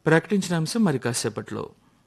ప్రకటించిన అంశం మరి కాసేపట్లో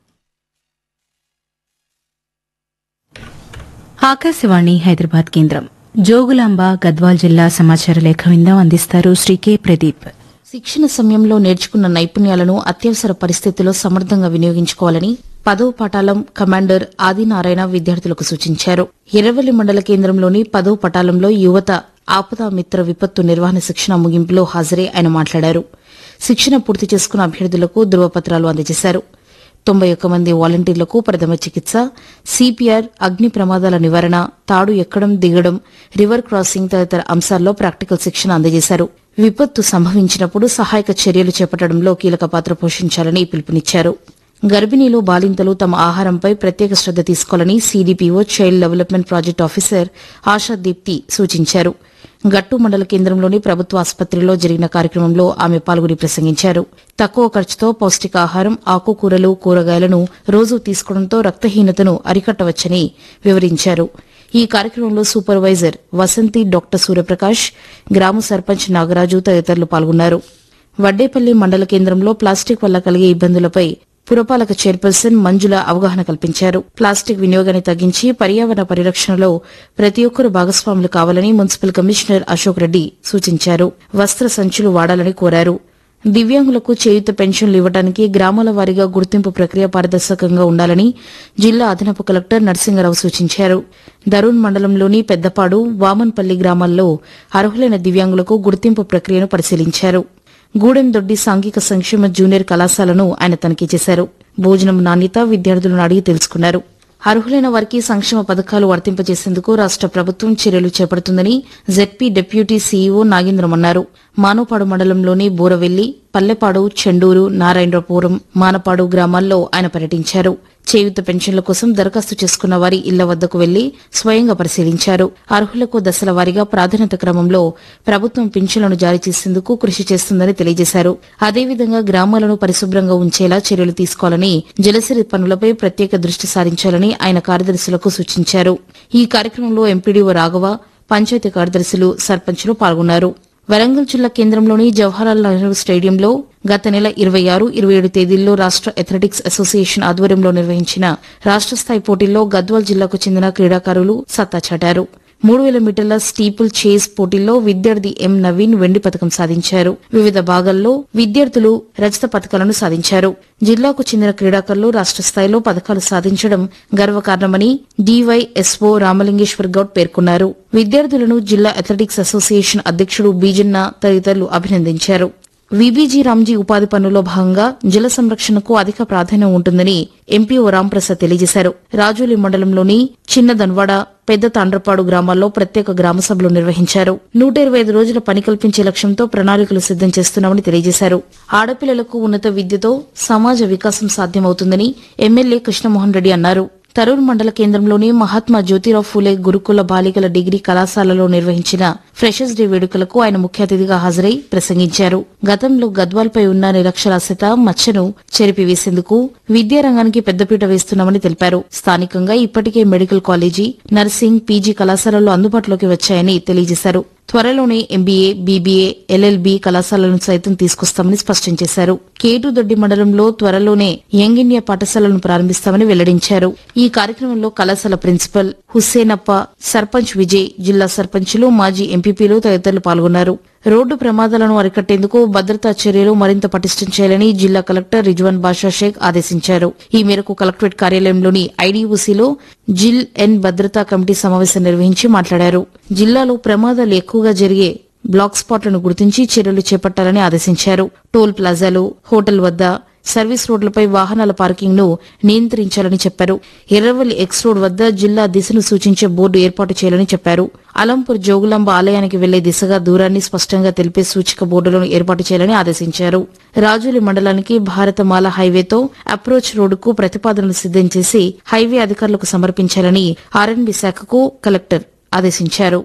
ఆకాశవాణి హైదరాబాద్ కేంద్రం జోగులాంబ గద్వాల్ జిల్లా సమాచార లేఖ విందాం అందిస్తారు శ్రీ కె ప్రదీప్ శిక్షణ సమయంలో నేర్చుకున్న నైపుణ్యాలను అత్యవసర పరిస్థితుల్లో సమర్థంగా వినియోగించుకోవాలని పదవ పటాలం కమాండర్ ఆదినారాయణ విద్యార్థులకు సూచించారు ఎర్రవల్లి మండల కేంద్రంలోని పదవ పటాలంలో యువత ఆపదా మిత్ర విపత్తు నిర్వహణ శిక్షణ ముగింపులో హాజరై ఆయన మాట్లాడారు శిక్షణ పూర్తి చేసుకున్న అభ్యర్థులకు ధృవపత్రాలు అందజేశారు తొంభై ఒక్క మంది వాలంటీర్లకు ప్రథమ చికిత్స సిపిఆర్ అగ్ని ప్రమాదాల నివారణ తాడు ఎక్కడం దిగడం రివర్ క్రాసింగ్ తదితర అంశాల్లో ప్రాక్టికల్ శిక్షణ అందజేశారు విపత్తు సంభవించినప్పుడు సహాయక చర్యలు చేపట్టడంలో కీలక పాత్ర పోషించాలని పిలుపునిచ్చారు గర్భిణీలు బాలింతలు తమ ఆహారంపై ప్రత్యేక శ్రద్ద తీసుకోవాలని CDPO child development project officer Asha Deepti సూచించారు గట్టు మండల కేంద్రంలోని ప్రభుత్వ ఆసుపత్రిలో జరిగిన కార్యక్రమంలో ఆమె పాల్గొని ప్రసంగించారు తక్కువ ఖర్చుతో పౌష్టికాహారం ఆకుకూరలు కూరగాయలను రోజూ తీసుకోవడంతో రక్తహీనతను అరికట్టవచ్చని వివరించారు ఈ కార్యక్రమంలో సూపర్వైజర్ వసంతి డాక్టర్ సూర్యప్రకాష్ గ్రామ సర్పంచ్ నాగరాజు తదితరులు పాల్గొన్నారు వడ్డేపల్లి మండల కేంద్రంలో ప్లాస్టిక్ వల్ల కలిగే ఇబ్బందులపై పురపాలక చైర్పర్సన్ మంజుల అవగాహన కల్పించారు ప్లాస్టిక్ వినియోగాన్ని తగ్గించి పర్యావరణ పరిరక్షణలో ప్రతి ఒక్కరూ భాగస్వాములు కావాలని మున్సిపల్ కమిషనర్ అశోక్ రెడ్డి సూచించారు వస్త్ర సంచులు వాడాలని కోరారు దివ్యాంగులకు చేయుత పెన్షన్లు ఇవ్వడానికి గ్రామాల వారీగా గుర్తింపు ప్రక్రియ పారదర్శకంగా ఉండాలని జిల్లా అదనపు కలెక్టర్ నరసింగరావు సూచించారు దరూన్ మండలంలోని పెద్దపాడు వామన్పల్లి గ్రామాల్లో అర్హులైన దివ్యాంగులకు గుర్తింపు ప్రక్రియను పరిశీలించారు గూడెం దొడ్డి సాంఘిక సంక్షేమ జూనియర్ కళాశాలను ఆయన తనిఖీ చేశారు భోజనం నాణ్యత విద్యార్థులను అడిగి తెలుసుకున్నారు అర్హులైన వారికి సంక్షేమ పథకాలు వర్తింపజేసేందుకు రాష్ట ప్రభుత్వం చర్యలు చేపడుతుందని జెడ్పీ డిప్యూటీ సీఈఓ నాగేంద్రం అన్నారు మానవపాడు మండలంలోని బోరవెల్లి పల్లెపాడు చెండూరు నారాయణపురం మానపాడు గ్రామాల్లో ఆయన పర్యటించారు చేయూత పెన్షన్ల కోసం దరఖాస్తు చేసుకున్న వారి ఇళ్ల వద్దకు వెళ్లి స్వయంగా పరిశీలించారు అర్హులకు దశల వారీగా ప్రాధాన్యత క్రమంలో ప్రభుత్వం పింఛన్లను జారీ చేసేందుకు కృషి చేస్తుందని తెలియజేశారు అదేవిధంగా గ్రామాలను పరిశుభ్రంగా ఉంచేలా చర్యలు తీసుకోవాలని జలసిరి పనులపై ప్రత్యేక దృష్టి సారించాలని ఆయన కార్యదర్శులకు సూచించారు ఈ కార్యక్రమంలో ఎంపీడీఓ రాఘవ పంచాయతీ కార్యదర్శులు సర్పంచులు పాల్గొన్నారు వరంగల్ జిల్లా కేంద్రంలోని జవహర్లాల్ నెహ్రూ స్టేడియంలో గత నెల ఇరవై ఆరు ఇరవై ఏడు తేదీల్లో రాష్ట అథ్లెటిక్స్ అసోసియేషన్ ఆధ్వర్యంలో నిర్వహించిన రాష్ట స్థాయి పోటీల్లో గద్వాల్ జిల్లాకు చెందిన క్రీడాకారులు సత్తా చాటారు మూడు వేల మీటర్ల స్టీపుల్ చేజ్ పోటీల్లో విద్యార్థి ఎం నవీన్ వెండి పథకం సాధించారు వివిధ భాగాల్లో విద్యార్థులు రజత పథకాలను సాధించారు జిల్లాకు చెందిన క్రీడాకారులు రాష్ట స్థాయిలో పథకాలు సాధించడం గర్వకారణమని డీవైఎస్ఓ రామలింగేశ్వర్ గౌడ్ పేర్కొన్నారు విద్యార్థులను జిల్లా అథ్లెటిక్స్ అసోసియేషన్ అధ్యక్షుడు బీజన్న తదితరులు అభినందించారు విబీజీ రామ్జీ ఉపాధి పనుల్లో భాగంగా జల సంరక్షణకు అధిక ప్రాధాన్యం ఉంటుందని ఎంపీఓ రాంప్రసాద్ తెలియజేశారు రాజోలి మండలంలోని చిన్న దన్వాడ పెద్ద తాండ్రపాడు గ్రామాల్లో ప్రత్యేక గ్రామ సభలు నిర్వహించారు నూట ఇరవై ఐదు రోజుల పని కల్పించే లక్ష్యంతో ప్రణాళికలు సిద్దం చేస్తున్నామని తెలియజేశారు ఆడపిల్లలకు ఉన్నత విద్యతో సమాజ వికాసం సాధ్యమవుతుందని ఎమ్మెల్యే కృష్ణమోహన్ రెడ్డి అన్నారు తరూర్ మండల కేంద్రంలోని మహాత్మా జ్యోతిరావు ఫూలే గురుకుల బాలికల డిగ్రీ కళాశాలలో నిర్వహించిన ఫ్రెషర్స్ డే వేడుకలకు ఆయన ముఖ్య అతిథిగా హాజరై ప్రసంగించారు గతంలో గద్వాల్పై ఉన్న నిరక్షరాస్యత మచ్చను చెరిపివేసేందుకు విద్యారంగానికి పెద్దపీట వేస్తున్నామని తెలిపారు స్థానికంగా ఇప్పటికే మెడికల్ కాలేజీ నర్సింగ్ పీజీ కళాశాలలు అందుబాటులోకి వచ్చాయని తెలియజేశారు త్వరలోనే ఎంబీఏ బీబీఏ ఎల్ఎల్బీ కళాశాలను సైతం తీసుకొస్తామని స్పష్టం చేశారు కేటుదొడ్డి మండలంలో త్వరలోనే యంగ్ ఇండియా పాఠశాలను ప్రారంభిస్తామని వెల్లడించారు ఈ కార్యక్రమంలో కళాశాల ప్రిన్సిపల్ హుస్సేనప్ప సర్పంచ్ విజయ్ జిల్లా సర్పంచులు మాజీ ఎంపీపీలు తదితరులు పాల్గొన్నారు రోడ్డు ప్రమాదాలను అరికట్టేందుకు భద్రతా చర్యలు మరింత పటిష్టం చేయాలని జిల్లా కలెక్టర్ రిజ్వాన్ బాషా షేక్ ఆదేశించారు ఈ మేరకు కలెక్టరేట్ కార్యాలయంలోని ఐడీఓసీలో జిల్ ఎన్ భద్రతా కమిటీ సమావేశం నిర్వహించి మాట్లాడారు జిల్లాలో ప్రమాదాలు ఎక్కువగా జరిగే బ్లాక్ స్పాట్లను గుర్తించి చర్యలు చేపట్టాలని ఆదేశించారు టోల్ ప్లాజాలు హోటల్ వద్ద సర్వీస్ రోడ్లపై వాహనాల పార్కింగ్ ను నియంత్రించాలని చెప్పారు ఎర్రవల్లి ఎక్స్ రోడ్ వద్ద జిల్లా దిశను సూచించే బోర్డు ఏర్పాటు చేయాలని చెప్పారు అలంపూర్ జోగులాంబ ఆలయానికి వెళ్లే దిశగా దూరాన్ని స్పష్టంగా తెలిపే సూచిక బోర్డులను ఏర్పాటు చేయాలని ఆదేశించారు రాజోలి మండలానికి భారతమాల హైవేతో అప్రోచ్ రోడ్డుకు ప్రతిపాదనలు సిద్దం చేసి హైవే అధికారులకు సమర్పించాలని ఆర్ఎన్బి శాఖకు కలెక్టర్ ఆదేశించారు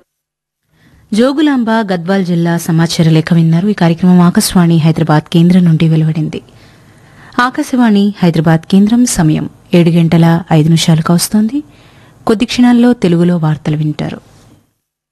జోగులాంబ గద్వాల్ జిల్లా సమాచార లేఖ విన్నారు ఈ కార్యక్రమం ఆకాశవాణి హైదరాబాద్ కేంద్రం నుండి వెలువడింది ఆకాశవాణి హైదరాబాద్ కేంద్రం సమయం ఏడు గంటల ఐదు నిమిషాలకు వస్తోంది కొద్ది క్షణాల్లో తెలుగులో వార్తలు వింటారు